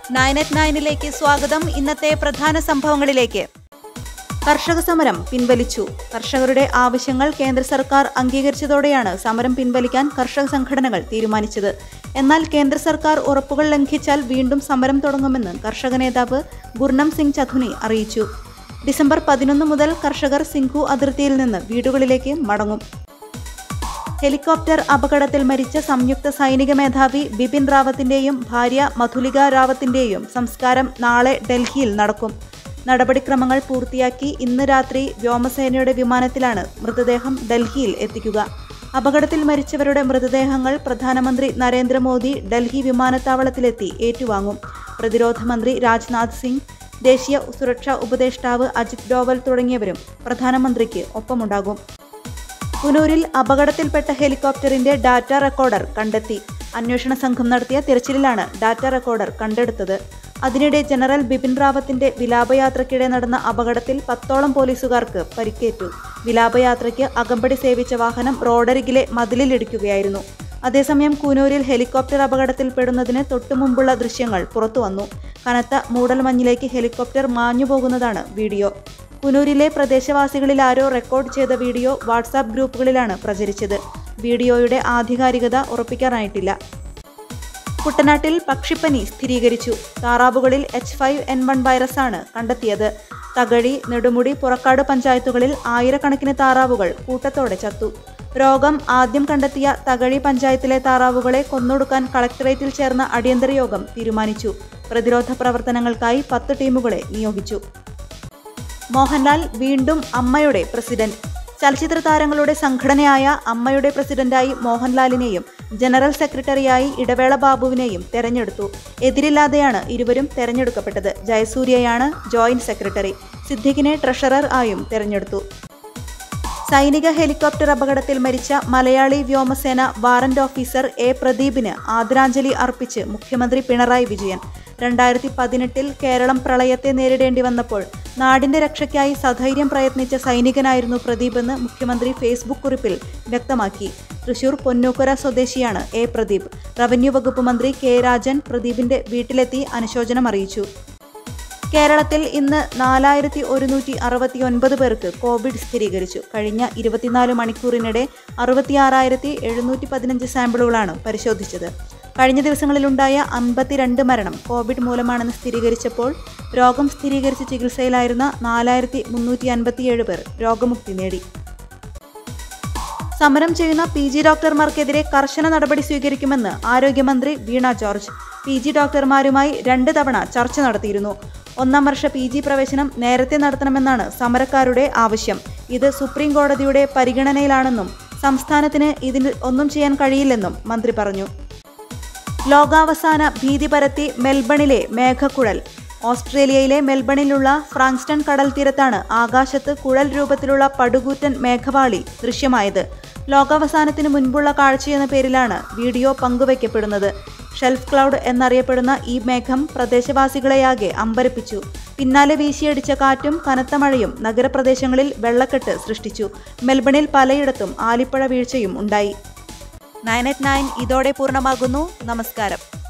nine at നയനിലേക്ക് സ്വാഗതം ഇന്നത്തെ പ്രധാന സംഭവങ്ങളിലേക്ക് കർഷക സമരം പിൻവലിച്ചു കർഷകരുടെ ആവശ്യങ്ങൾ കേന്ദ്ര സർക്കാർ അംഗീകരിച്ചതോടെയാണ് സമരം പിൻവലിക്കാൻ കർഷക സംഘടനകൾ തീരുമാനിച്ചത് എന്നാൽ കേന്ദ്ര സർക്കാർ ഉറപ്പുകൾ ലംഘിച്ചാൽ വീണ്ടും സമരം തുടങ്ങുമെന്ന് കർഷക നേതാവ് ഗുർണം സിംഗ് ചധുനി അറിയിച്ചു ഡിസംബർ പതിനൊന്ന് മുതൽ കർഷകർ സിംഘു അതിർത്തിയിൽ നിന്ന് വീടുകളിലേക്ക് മടങ്ങും ഹെലികോപ്റ്റർ അപകടത്തിൽ മരിച്ച സംയുക്ത സൈനിക മേധാവി ബിപിൻ റാവത്തിന്റെയും ഭാര്യ മധുലിക റാവത്തിന്റെയും സംസ്കാരം നാളെ ഡൽഹിയിൽ നടക്കും നടപടിക്രമങ്ങൾ പൂർത്തിയാക്കി ഇന്ന് രാത്രി വ്യോമസേനയുടെ വിമാനത്തിലാണ് മൃതദേഹം ഡൽഹിയിൽ എത്തിക്കുക അപകടത്തിൽ മരിച്ചവരുടെ മൃതദേഹങ്ങൾ പ്രധാനമന്ത്രി നരേന്ദ്രമോദി ഡൽഹി വിമാനത്താവളത്തിലെത്തി ഏറ്റുവാങ്ങും പ്രതിരോധ മന്ത്രി രാജ്നാഥ് സിംഗ് ദേശീയ സുരക്ഷാ ഉപദേഷ്ടാവ് അജിത് ഡോവൽ തുടങ്ങിയവരും പ്രധാനമന്ത്രിക്ക് ഒപ്പമുണ്ടാകും പുനൂരിൽ അപകടത്തിൽപ്പെട്ട ഹെലികോപ്റ്ററിന്റെ ഡാറ്റ റെക്കോർഡർ കണ്ടെത്തി അന്വേഷണ സംഘം നടത്തിയ തിരച്ചിലിലാണ് ഡാറ്റ റെക്കോർഡർ കണ്ടെടുത്തത് അതിനിടെ ജനറൽ ബിപിൻ റാവത്തിന്റെ വിലാപയാത്രയ്ക്കിടെ നടന്ന അപകടത്തിൽ പത്തോളം പോലീസുകാർക്ക് പരിക്കേറ്റു വിലാപയാത്രയ്ക്ക് അകമ്പടി സേവിച്ച വാഹനം റോഡരികിലെ മതിലിലിടിക്കുകയായിരുന്നു അതേസമയം കൂനൂരിൽ ഹെലികോപ്റ്റർ അപകടത്തിൽപ്പെടുന്നതിന് തൊട്ടുമുമ്പുള്ള ദൃശ്യങ്ങൾ പുറത്തുവന്നു കനത്ത മൂടൽമഞ്ഞിലേക്ക് ഹെലികോപ്റ്റർ മാഞ്ഞു പോകുന്നതാണ് വീഡിയോ കുനൂരിലെ പ്രദേശവാസികളിൽ ആരോ റെക്കോർഡ് ചെയ്ത വീഡിയോ വാട്സാപ്പ് ഗ്രൂപ്പുകളിലാണ് പ്രചരിച്ചത് വീഡിയോയുടെ ആധികാരികത ഉറപ്പിക്കാനായിട്ടില്ല കുട്ടനാട്ടിൽ പക്ഷിപ്പനി സ്ഥിരീകരിച്ചു താറാവുകളിൽ എച്ച് ഫൈവ് എൻ വൺ വൈറസാണ് കണ്ടെത്തിയത് തകഴി നെടുമുടി പുറക്കാട് പഞ്ചായത്തുകളിൽ ആയിരക്കണക്കിന് താറാവുകൾ കൂട്ടത്തോടെ ചത്തു രോഗം ആദ്യം കണ്ടെത്തിയ തകഴി പഞ്ചായത്തിലെ താറാവുകളെ കൊന്നൊടുക്കാൻ കളക്ടറേറ്റിൽ ചേർന്ന അടിയന്തര യോഗം തീരുമാനിച്ചു പ്രതിരോധ പ്രവർത്തനങ്ങൾക്കായി പത്ത് ടീമുകളെ നിയോഗിച്ചു മോഹൻലാൽ വീണ്ടും അമ്മയുടെ പ്രസിഡന്റ് ചലച്ചിത്ര താരങ്ങളുടെ സംഘടനയായ അമ്മയുടെ പ്രസിഡന്റായി മോഹൻലാലിനെയും ജനറൽ സെക്രട്ടറിയായി ഇടവേള ബാബുവിനെയും തെരഞ്ഞെടുത്തു എതിരില്ലാതെയാണ് ഇരുവരും തെരഞ്ഞെടുക്കപ്പെട്ടത് ജയസൂര്യയാണ് ജോയിന്റ് സെക്രട്ടറി സിദ്ദിഖിനെ ട്രഷറർ ആയും തെരഞ്ഞെടുത്തു സൈനിക ഹെലികോപ്റ്റർ അപകടത്തിൽ മരിച്ച മലയാളി വ്യോമസേന വാറന്റ് ഓഫീസർ എ പ്രദീപിന് ആദരാഞ്ജലി അർപ്പിച്ച് മുഖ്യമന്ത്രി പിണറായി വിജയൻ രണ്ടായിരത്തി പതിനെട്ടിൽ കേരളം പ്രളയത്തെ നേരിടേണ്ടി വന്നപ്പോൾ നാടിന്റെ രക്ഷയ്ക്കായി സധൈര്യം പ്രയത്നിച്ച സൈനികനായിരുന്നു പ്രദീപെന്ന് മുഖ്യമന്ത്രി ഫേസ്ബുക്ക് കുറിപ്പിൽ വ്യക്തമാക്കി തൃശൂർ പൊന്നൂക്കര സ്വദേശിയാണ് എ പ്രദീപ് റവന്യൂ വകുപ്പ് മന്ത്രി കെ രാജൻ പ്രദീപിന്റെ വീട്ടിലെത്തി അനുശോചനം അറിയിച്ചു കേരളത്തിൽ ഇന്ന് നാലായിരത്തി ഒരുന്നൂറ്റി അറുപത്തി ഒൻപത് പേർക്ക് കോവിഡ് സ്ഥിരീകരിച്ചു കഴിഞ്ഞ ഇരുപത്തിനാല് മണിക്കൂറിനിടെ അറുപത്തിയാറായിരത്തി എഴുന്നൂറ്റി പതിനഞ്ച് സാമ്പിളുകളാണ് പരിശോധിച്ചത് കഴിഞ്ഞ ദിവസങ്ങളിലുണ്ടായ അമ്പത്തിരണ്ട് മരണം കോവിഡ് മൂലമാണെന്ന് സ്ഥിരീകരിച്ചപ്പോൾ രോഗം സ്ഥിരീകരിച്ച് ചികിത്സയിലായിരുന്ന നാലായിരത്തി മുന്നൂറ്റി അൻപത്തിയേഴ് പേർ രോഗമുക്തി നേടി സമരം ചെയ്യുന്ന പി ജി ഡോക്ടർമാർക്കെതിരെ കർശന നടപടി സ്വീകരിക്കുമെന്ന് ആരോഗ്യമന്ത്രി വീണ ജോർജ് പി ജി ഡോക്ടർമാരുമായി രണ്ട് തവണ ചർച്ച നടത്തിയിരുന്നു ഒന്നാം വർഷ പി ജി പ്രവേശനം നേരത്തെ നടത്തണമെന്നാണ് സമരക്കാരുടെ ആവശ്യം ഇത് സുപ്രീം കോടതിയുടെ പരിഗണനയിലാണെന്നും സംസ്ഥാനത്തിന് ഇതിൽ ഒന്നും ചെയ്യാൻ കഴിയില്ലെന്നും മന്ത്രി പറഞ്ഞു ലോകാവസാന ഭീതി പരത്തി മെൽബണിലെ മേഘക്കുഴൽ ഓസ്ട്രേലിയയിലെ മെൽബണിലുള്ള ഫ്രാങ്സ്റ്റൺ കടൽ തീരത്താണ് ആകാശത്ത് കുഴൽ രൂപത്തിലുള്ള പടുകൂറ്റൻ മേഘവാളി ദൃശ്യമായത് ലോകാവസാനത്തിന് മുൻപുള്ള കാഴ്ചയെന്ന പേരിലാണ് വീഡിയോ പങ്കുവയ്ക്കപ്പെടുന്നത് ഷെൽഫ് ക്ലൗഡ് എന്നറിയപ്പെടുന്ന ഈ മേഘം പ്രദേശവാസികളെയാകെ അമ്പരപ്പിച്ചു പിന്നാലെ വീശിയടിച്ച കാറ്റും കനത്ത മഴയും നഗരപ്രദേശങ്ങളിൽ വെള്ളക്കെട്ട് സൃഷ്ടിച്ചു മെൽബണിൽ പലയിടത്തും ആലിപ്പഴ വീഴ്ചയും ഉണ്ടായി നയൻ എറ്റ് നയൻ ഇതോടെ പൂർണ്ണമാകുന്നു നമസ്കാരം